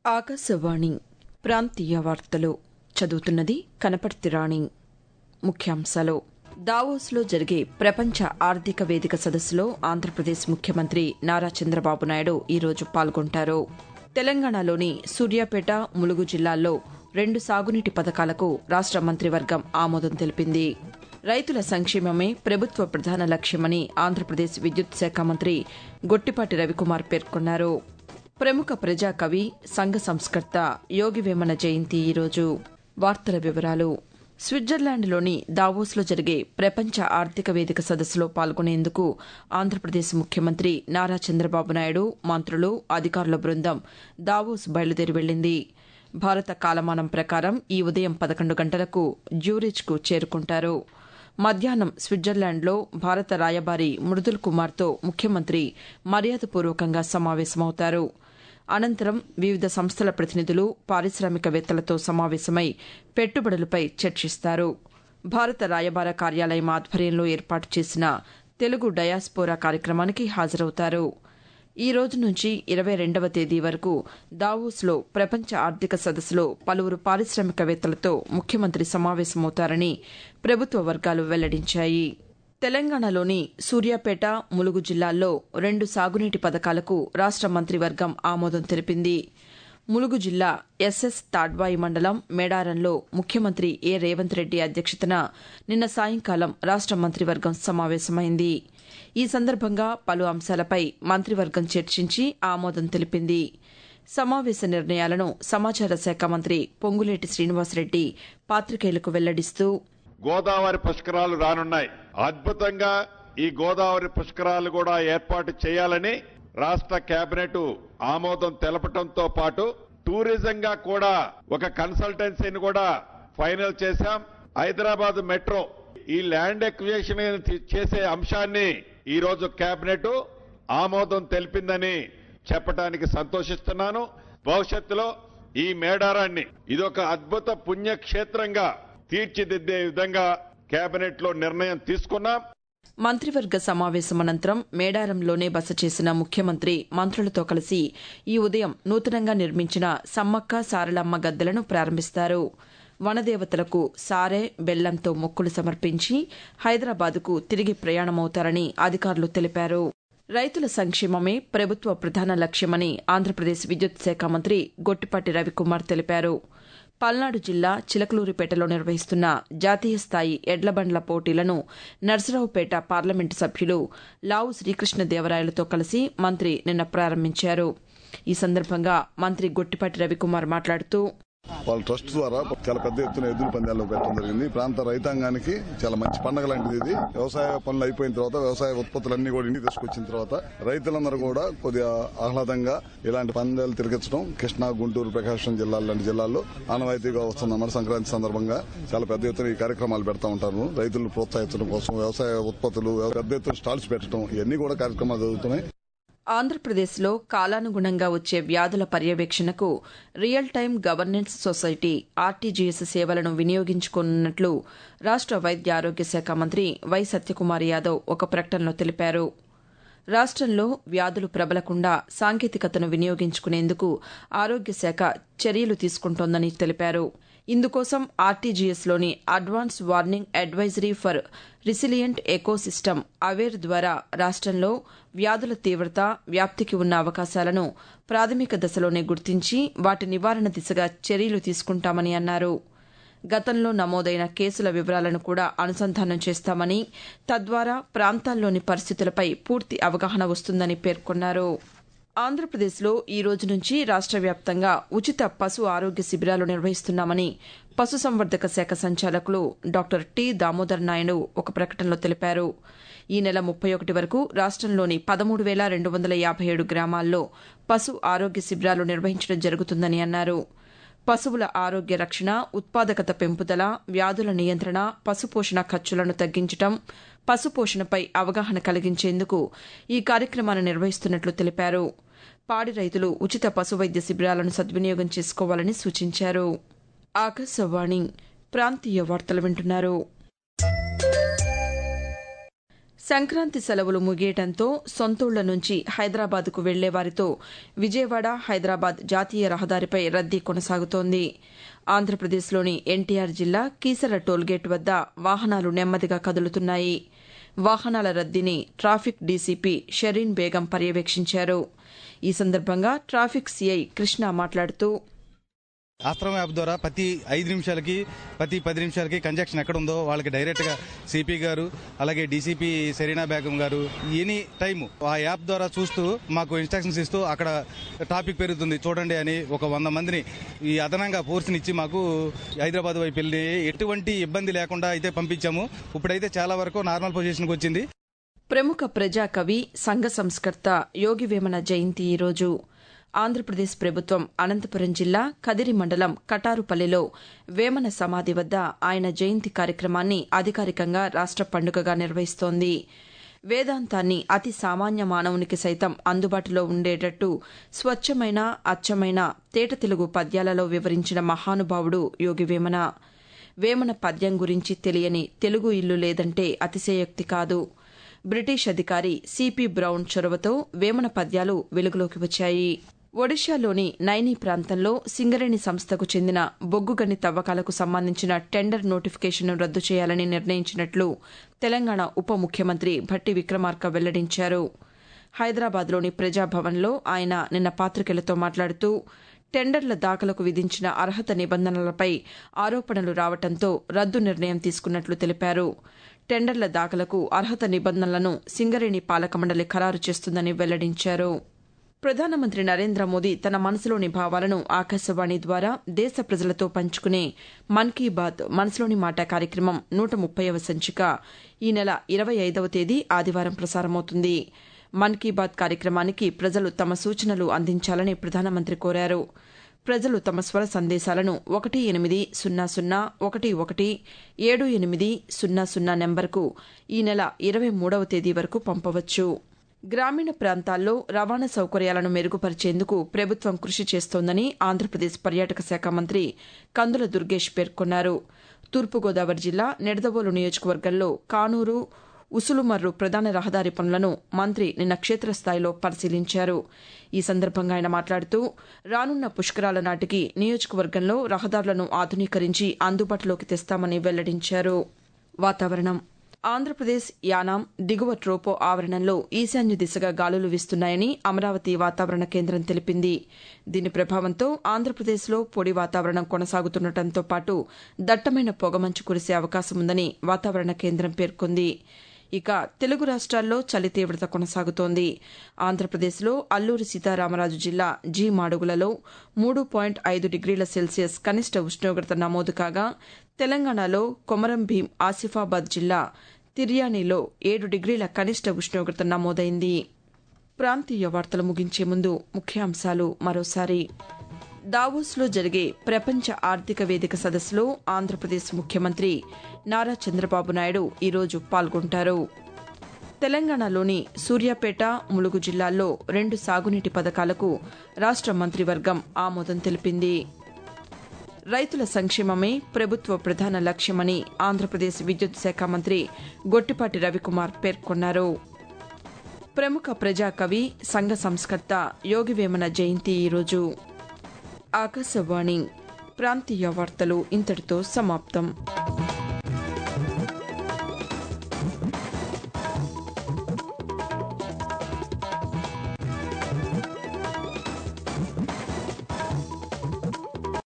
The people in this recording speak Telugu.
ఆకాశవాణి ప్రాంతీయ వార్తలు చదువుతున్నది కనపర్తి రాణి ముఖ్యాంశాలు దావోస్లో జరిగే ప్రపంచ ఆర్థిక వేదిక సదస్సులో ఆంధ్రప్రదేశ్ ముఖ్యమంత్రి నారా చంద్రబాబు నాయుడు ఈరోజు పాల్గొంటారు తెలంగాణలోని సూర్యాపేట ములుగు జిల్లాల్లో రెండు సాగునీటి పథకాలకు రాష్ట మంత్రివర్గం ఆమోదం తెలిపింది రైతుల సంక్షేమమే ప్రభుత్వ ప్రధాన లక్ష్యమని ఆంధ్రప్రదేశ్ విద్యుత్ శాఖ మంత్రి గొట్టిపాటి రవికుమార్ పేర్కొన్నారు ప్రముఖ ప్రజాకవి సంఘ సంస్కర్త యోగి వేమన జయంతి ఈరోజు వార్తల వివరాలు స్విట్జర్లాండ్లోని దావోస్లో జరిగే ప్రపంచ ఆర్థిక వేదిక సదస్సులో పాల్గొనేందుకు ఆంధ్రప్రదేశ్ ముఖ్యమంత్రి నారా చంద్రబాబు నాయుడు మంత్రులు అధికారుల బృందం దావోస్ బయలుదేరి వెళ్లింది భారత కాలమానం ప్రకారం ఈ ఉదయం పదకొండు గంటలకు జ్యూరిచ్కు చేరుకుంటారు మధ్యాహ్నం స్విట్జర్లాండ్లో భారత రాయబారి మృదుల్ కుమార్తో ముఖ్యమంత్రి మర్యాదపూర్వకంగా సమావేశమవుతారు అనంతరం వివిధ సంస్థల ప్రతినిధులు పారిశామికవేత్తలతో సమావేశమై పెట్టుబడులపై చర్చిస్తారు భారత రాయబార కార్యాలయం ఆధ్వర్యంలో ఏర్పాటు చేసిన తెలుగు డయాస్పోరా కార్యక్రమానికి హాజరవుతారు ఈ రోజు నుంచి ఇరవై రెండవ తేదీ వరకు దావోస్లో ప్రపంచ ఆర్థిక సదస్సులో పలువురు పారిశామికవేత్తలతో ముఖ్యమంత్రి సమావేశమవుతారని ప్రభుత్వ వర్గాలు వెల్లడించాయి తెలంగాణలోని సూర్యాపేట ములుగు జిల్లాల్లో రెండు సాగునీటి పథకాలకు రాష్ట మంత్రివర్గం ఆమోదం తెలిపింది ములుగు జిల్లా ఎస్ఎస్ తాడ్వాయి మండలం మేడారంలో ముఖ్యమంత్రి ఏ రేవంత్ రెడ్డి అధ్యక్షతన నిన్న సాయంకాలం రాష్ట మంత్రివర్గం సమావేశమైంది ఈ సందర్భంగా పలు అంశాలపై మంత్రివర్గం చర్చించి ఆమోదం తెలిపింది సమావేశ నిర్ణయాలను సమాచార శాఖ మంత్రి పొంగులేటి శ్రీనివాసరెడ్డి పాతికేయులకు వెల్లడిస్తూ గోదావరి పుష్కరాలు రానున్నాయి అద్భుతంగా ఈ గోదావరి పుష్కరాలు కూడా ఏర్పాటు చేయాలని రాష్ట్ర కేబినెట్ ఆమోదం తెలపడంతో పాటు టూరిజంగా కూడా ఒక కన్సల్టెన్సీని కూడా ఫైనల్ చేశాం హైదరాబాద్ మెట్రో ఈ ల్యాండ్ ఎక్విజేషన్ చేసే అంశాన్ని ఈ రోజు కేబినెట్ ఆమోదం తెలిపిందని చెప్పడానికి సంతోషిస్తున్నాను భవిష్యత్తులో ఈ మేడారాన్ని ఇదొక అద్భుత పుణ్యక్షేత్రంగా తీర్చిదిద్దే విధంగా కేబినెట్ లో నిర్ణయం తీసుకున్నాం మంత్రివర్గ సమావేశం అనంతరం మేడారంలోనే బస చేసిన ముఖ్యమంత్రి మంత్రులతో కలిసి ఈ ఉదయం నూతనంగా నిర్మించిన సమ్మక్క సారలమ్మ గద్దెలను ప్రారంభిస్తారు వనదేవతలకు సారె బెల్లంతో మొక్కులు సమర్పించి హైదరాబాద్కు తిరిగి ప్రయాణమవుతారని అధికారులు తెలిపారు రైతుల సంక్షేమమే ప్రభుత్వ ప్రధాన లక్ష్యమని ఆంధ్రప్రదేశ్ విద్యుత్ శాఖ మంత్రి గొట్టిపాటి రవికుమార్ తెలిపారు పల్నాడు జిల్లా చిలకలూరిపేటలో నిర్వహిస్తున్న జాతీయ స్థాయి ఎడ్లబండ్ల పోటీలను నర్సరావుపేట పార్లమెంటు సభ్యులు లావు శ్రీకృష్ణదేవరాయలతో కలిసి మంత్రి నిన్న ప్రారంభించారు ఈ సందర్భంగా మంత్రి గొట్టిపాటి రవికుమార్ మాట్లాడుతూ వాళ్ళ ట్రస్ట్ ద్వారా చాలా పెద్ద ఎత్తున ఎద్దుల పందాలు పెట్టడం జరిగింది ఈ ప్రాంత రైతాంగానికి చాలా మంచి పండగ లాంటిది ఇది వ్యవసాయ పనులు అయిపోయిన తర్వాత వ్యవసాయ ఉత్పత్తులన్నీ కూడా ఇంటికి తీసుకొచ్చిన తర్వాత రైతులందరూ కూడా కొద్దిగా ఆహ్లాదంగా ఇలాంటి పందాలు తిరిగించడం కృష్ణా గుంటూరు ప్రకాశం జిల్లాల లాంటి జిల్లాల్లో ఆనవాయితీగా వస్తున్నమాట సంక్రాంతి సందర్భంగా చాలా పెద్ద ఎత్తున ఈ కార్యక్రమాలు పెడతా ఉంటారు రైతులను ప్రోత్సహించడం కోసం వ్యవసాయ ఉత్పత్తులు పెద్ద ఎత్తున స్టాల్స్ పెట్టడం ఇవన్నీ కూడా కార్యక్రమాలు జరుగుతున్నాయి ఆంధ్రప్రదేశ్లో కాలానుగుణంగా వచ్చే వ్యాధుల పర్యవేక్షణకు real time governance society RTGS సేవలను వినియోగించుకోనున్నట్లు రాష్ట వైద్య ఆరోగ్య శాఖ మంత్రి వై సత్యకుమార్ యాదవ్ ఒక ప్రకటనలో తెలిపారు రాష్టంలో వ్యాధులు ప్రబలకుండా సాంకేతికతను వినియోగించుకునేందుకు ఆరోగ్య శాఖ చర్యలు తీసుకుంటోందని తెలిపారు ఇందుకోసం ఆర్టీజీఎస్లోని advance warning advisory for resilient ecosystem aware ద్వారా రాష్టంలో వ్యాధుల తీవ్రత వ్యాప్తికి ఉన్న అవకాశాలను ప్రాథమిక దశలోనే గుర్తించి వాటి నివారణ దిశగా చర్యలు తీసుకుంటామని అన్నారు గతంలో నమోదైన కేసుల వివరాలను కూడా అనుసంధానం చేస్తామని తద్వారా ప్రాంతాల్లోని పరిస్థితులపై పూర్తి అవగాహన వస్తుందని పేర్కొన్నారు ఆంధ్రప్రదేశ్లో ఈ రోజు నుంచి రాష్ట వ్యాప్తంగా ఉచిత పశు ఆరోగ్య శిబిరాలు నిర్వహిస్తున్నామని పశుసంవర్ధక శాఖ సంచాలకులు డాక్టర్ టి దామోదర్ నాయుడు ఒక ప్రకటనలో తెలిపారు ఈ నెల ముప్పై ఒకటి వరకు రాష్టంలోని పదమూడు వేల రెండు వందల యాభై ఏడు గ్రామాల్లో పశు ఆరోగ్య శిబిరాలు నిర్వహించడం జరుగుతుందని అన్నారు పశువుల ఆరోగ్య రక్షణ ఉత్పాదకత పెంపుదల వ్యాధుల నియంత్రణ పశుపోషణ ఖర్చులను తగ్గించడం పశుపోషణపై అవగాహన కలిగించేందుకు ఈ కార్యక్రమాన్ని నిర్వహిస్తున్నట్లు తెలిపారు పాడి రైతులు ఉచిత పశువైద్య శిబిరాలను సద్వినియోగం చేసుకోవాలని సూచించారు ఆకాశవాణి ప్రాంతీయ వార్తలు వింటున్నారు సంక్రాంతి సెలవులు ముగియటంతో సొంతూళ్ల నుంచి హైదరాబాద్కు వెళ్లే వారితో విజయవాడ హైదరాబాద్ జాతీయ రహదారిపై రద్దీ కొనసాగుతోంది ఆంధ్రప్రదేశ్లోని ఎన్టీఆర్ జిల్లా కీసర టోల్గేట్ వద్ద వాహనాలు నెమ్మదిగా కదులుతున్నాయి వాహనాల రద్దీని ట్రాఫిక్ డీసీపీ షరీన్ బేగం పర్యవేక్షించారు ఈ సందర్భంగా ట్రాఫిక్ సీఐ కృష్ణ మాట్లాడుతూ ఆస్త్రం యాప్ ద్వారా ప్రతి ఐదు నిమిషాలకి ప్రతి పది నిమిషాలకి కంజక్షన్ ఎక్కడ ఉందో వాళ్ళకి డైరెక్ట్ గా సిపి గారు అలాగే డీసీపీ సెరీనా బేగం గారు ఎనీ టైం ఆ యాప్ ద్వారా చూస్తూ మాకు ఇన్స్ట్రక్షన్స్ ఇస్తూ అక్కడ టాపిక్ పెరుగుతుంది చూడండి అని ఒక వంద మందిని ఈ అదనంగా ఫోర్స్ని ఇచ్చి మాకు హైదరాబాద్ వైపు వెళ్ళి ఎటువంటి ఇబ్బంది లేకుండా అయితే పంపించాము ఇప్పుడైతే చాలా వరకు నార్మల్ పొజిషన్కి వచ్చింది ప్రముఖ ప్రజాకవి సంఘ సంస్కర్త యోగి వేమన జయంతి ఈరోజు ఆంధ్రప్రదేశ్ ప్రభుత్వం అనంతపురం జిల్లా కదిరి మండలం కటారుపల్లిలో వేమన సమాధి వద్ద ఆయన జయంతి కార్యక్రమాన్ని అధికారికంగా రాష్ట పండుగగా నిర్వహిస్తోంది వేదాంతాన్ని అతి సామాన్య మానవునికి సైతం అందుబాటులో ఉండేటట్టు స్వచ్ఛమైన అచ్చమైన తేట తెలుగు పద్యాలలో వివరించిన మహానుభావుడు యోగి వేమన వేమన పద్యం గురించి తెలియని తెలుగు ఇల్లు లేదంటే అతిశయోక్తి కాదు బ్రిటిష్ అధికారి సిపి బ్రౌన్ చొరవతో వేమన పద్యాలు వెలుగులోకి వచ్చాయి ఒడిశాలోని నైనీ ప్రాంతంలో సింగరేణి సంస్థకు చెందిన బొగ్గుగని తవ్వకాలకు సంబంధించిన టెండర్ నోటిఫికేషన్ను రద్దు చేయాలని నిర్ణయించినట్లు తెలంగాణ ఉప ముఖ్యమంత్రి భట్టి విక్రమార్క వెల్లడించారు హైదరాబాద్లోని ప్రజాభవన్లో ఆయన నిన్న పాతికేయులతో మాట్లాడుతూ టెండర్ల దాఖలకు విధించిన అర్హత నిబంధనలపై ఆరోపణలు రావడంతో రద్దు నిర్ణయం తీసుకున్నట్లు తెలిపారు టెండర్ల దాఖలకు అర్హత నిబంధనలను సింగరేణి పాలక మండలి ఖరారు చేస్తుందని వెల్లడించారు ప్రధానమంత్రి నరేంద్ర మోదీ తన మనసులోని భావాలను ఆకాశవాణి ద్వారా దేశ ప్రజలతో పంచుకునే మన్ కీ బాత్ మనసులోని మాట కార్యక్రమం నూట ముప్పైవ సంచిక ఈ నెల ఇరవై ఐదవ తేదీ ఆదివారం ప్రసారమవుతుంది మన్ కీ బాత్ కార్యక్రమానికి ప్రజలు తమ సూచనలు అందించాలని ప్రధానమంత్రి కోరారు ప్రజలు తమ స్వర సందేశాలను ఒకటి ఎనిమిది సున్నా సున్నా ఒకటి ఒకటి ఏడు ఎనిమిది సున్నా సున్నా నెంబర్కు ఈ నెల ఇరవై మూడవ తేదీ వరకు పంపవచ్చు గ్రామీణ ప్రాంతాల్లో రవాణా సౌకర్యాలను మెరుగుపరిచేందుకు ప్రభుత్వం కృషి చేస్తోందని ఆంధ్రప్రదేశ్ పర్యాటక శాఖ మంత్రి కందుల దుర్గేష్ పేర్కొన్నారు తూర్పుగోదావరి జిల్లా నిడదవోలు నియోజకవర్గంలో కానూరు ఉసులుమర్రు ప్రధాన రహదారి పనులను మంత్రి నిన్న క్షేత్రస్థాయిలో పరిశీలించారు ఈ సందర్భంగా ఆయన మాట్లాడుతూ రానున్న పుష్కరాల నాటికి నియోజకవర్గంలో రహదారులను ఆధునీకరించి అందుబాటులోకి తెస్తామని వెల్లడించారు వాతావరణం ఆంధ్రప్రదేశ్ యానాం దిగువ ట్రోపో ఆవరణంలో ఈశాన్య దిశగా గాలులు వీస్తున్నాయని అమరావతి వాతావరణ కేంద్రం తెలిపింది దీని ప్రభావంతో ఆంధ్రప్రదేశ్లో పొడి వాతావరణం కొనసాగుతుండటంతో పాటు దట్టమైన పొగమంచు కురిసే అవకాశం ఉందని వాతావరణ కేంద్రం పేర్కొంది ఇక తెలుగు రాష్ట్రాల్లో చలి తీవ్రత కొనసాగుతోంది ఆంధ్రప్రదేశ్లో అల్లూరి సీతారామరాజు జిల్లా జీ మాడుగులలో మూడు పాయింట్ ఐదు డిగ్రీల సెల్సియస్ కనిష్ట ఉష్ణోగ్రత నమోదు కాగా తెలంగాణలో కొమరం భీం ఆసిఫాబాద్ జిల్లా తిర్యానీలో ఏడు డిగ్రీల కనిష్ట ఉష్ణోగ్రత నమోదైంది ప్రాంతీయ వార్తలు ముగించే ముందు ముఖ్యాంశాలు మరోసారి దావోస్లో జరిగే ప్రపంచ ఆర్థిక వేదిక సదస్సులో ఆంధ్రప్రదేశ్ ముఖ్యమంత్రి నారా చంద్రబాబు నాయుడు ఈరోజు పాల్గొంటారు తెలంగాణలోని సూర్యాపేట ములుగు జిల్లాల్లో రెండు సాగునీటి పథకాలకు రాష్ట మంత్రివర్గం ఆమోదం తెలిపింది రైతుల సంక్షేమమే ప్రభుత్వ ప్రధాన లక్ష్యమని ఆంధ్రప్రదేశ్ విద్యుత్ శాఖ మంత్రి గొట్టిపాటి రవికుమార్ పేర్కొన్నారు ప్రముఖ ప్రజాకవి సంఘ సంస్కర్త యోగివేమన జయంతి ఈరోజు ఆకాశవాణి ప్రాంతీయ వార్తలు ఇంతటితో సమాప్తం